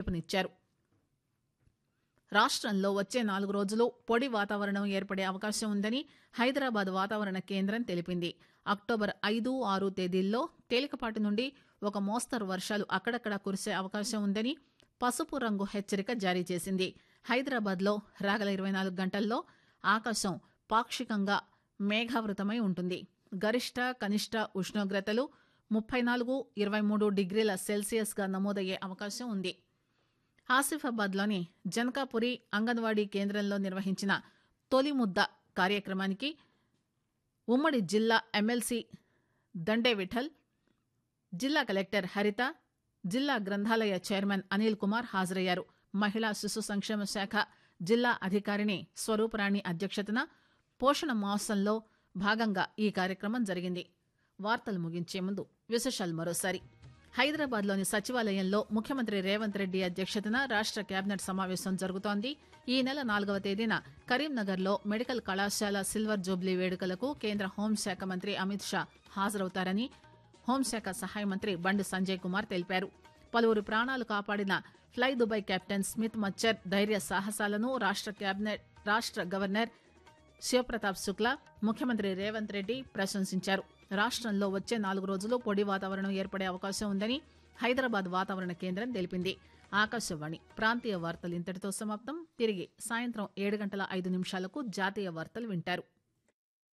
పిలుపునిచ్చారు రాష్టంలో వచ్చే నాలుగు రోజులు పొడి వాతావరణం ఏర్పడే అవకాశం ఉందని హైదరాబాద్ వాతావరణ కేంద్రం తెలిపింది అక్టోబర్ ఐదు ఆరు తేదీల్లో తేలికపాటి నుండి ఒక మోస్తరు వర్షాలు అక్కడక్కడా కురిసే అవకాశం ఉందని పసుపు రంగు హెచ్చరిక జారీ చేసింది హైదరాబాద్లో రాగల ఇరవై నాలుగు గంటల్లో ఆకాశం పాక్షికంగా మేఘావృతమై ఉంటుంది గరిష్ట కనిష్ట ఉష్ణోగ్రతలు ముప్పై నాలుగు ఇరవై మూడు డిగ్రీల సెల్సియస్గా నమోదయ్యే అవకాశం ఉంది ఆసిఫాబాద్లోని జనకాపురి అంగన్వాడీ కేంద్రంలో నిర్వహించిన తొలి ముద్ద కార్యక్రమానికి ఉమ్మడి జిల్లా ఎమ్మెల్సీ దండే విఠల్ జిల్లా కలెక్టర్ హరిత జిల్లా గ్రంథాలయ చైర్మన్ అనిల్ కుమార్ హాజరయ్యారు మహిళా శిశు సంక్షేమ శాఖ జిల్లా అధికారిణి స్వరూపరాణి అధ్యక్షతన పోషణ మాసంలో భాగంగా ఈ కార్యక్రమం జరిగింది వార్తలు ముగించే ముందు విశేషాలు మరోసారి హైదరాబాద్లోని సచివాలయంలో ముఖ్యమంత్రి రేవంత్ రెడ్డి అధ్యక్షతన రాష్ట కేబినెట్ సమావేశం జరుగుతోంది ఈ నెల నాలుగవ తేదీన కరీంనగర్లో మెడికల్ కళాశాల సిల్వర్ జూబ్లీ వేడుకలకు కేంద్ర హోంశాఖ మంత్రి అమిత్ షా హాజరవుతారని హోంశాఖ సహాయ మంత్రి బండి సంజయ్ కుమార్ తెలిపారు పలువురు ప్రాణాలు కాపాడిన ఫ్లై దుబాయ్ కెప్టెన్ స్మిత్ మచ్చర్ ధైర్య సాహసాలను రాష్ట కేబినెట్ రాష్ట గవర్నర్ శివప్రతాప్ శుక్లా ముఖ్యమంత్రి రేవంత్ రెడ్డి ప్రశంసించారు రాష్టంలో వచ్చే నాలుగు రోజులు పొడి వాతావరణం ఏర్పడే అవకాశం ఉందని హైదరాబాద్ వాతావరణ కేంద్రం తెలిపింది ఆకాశవాణి ప్రాంతీయ వార్తలు ఇంతటితో సమాప్తం తిరిగి సాయంత్రం ఏడు గంటల ఐదు నిమిషాలకు జాతీయ వార్తలు వింటారు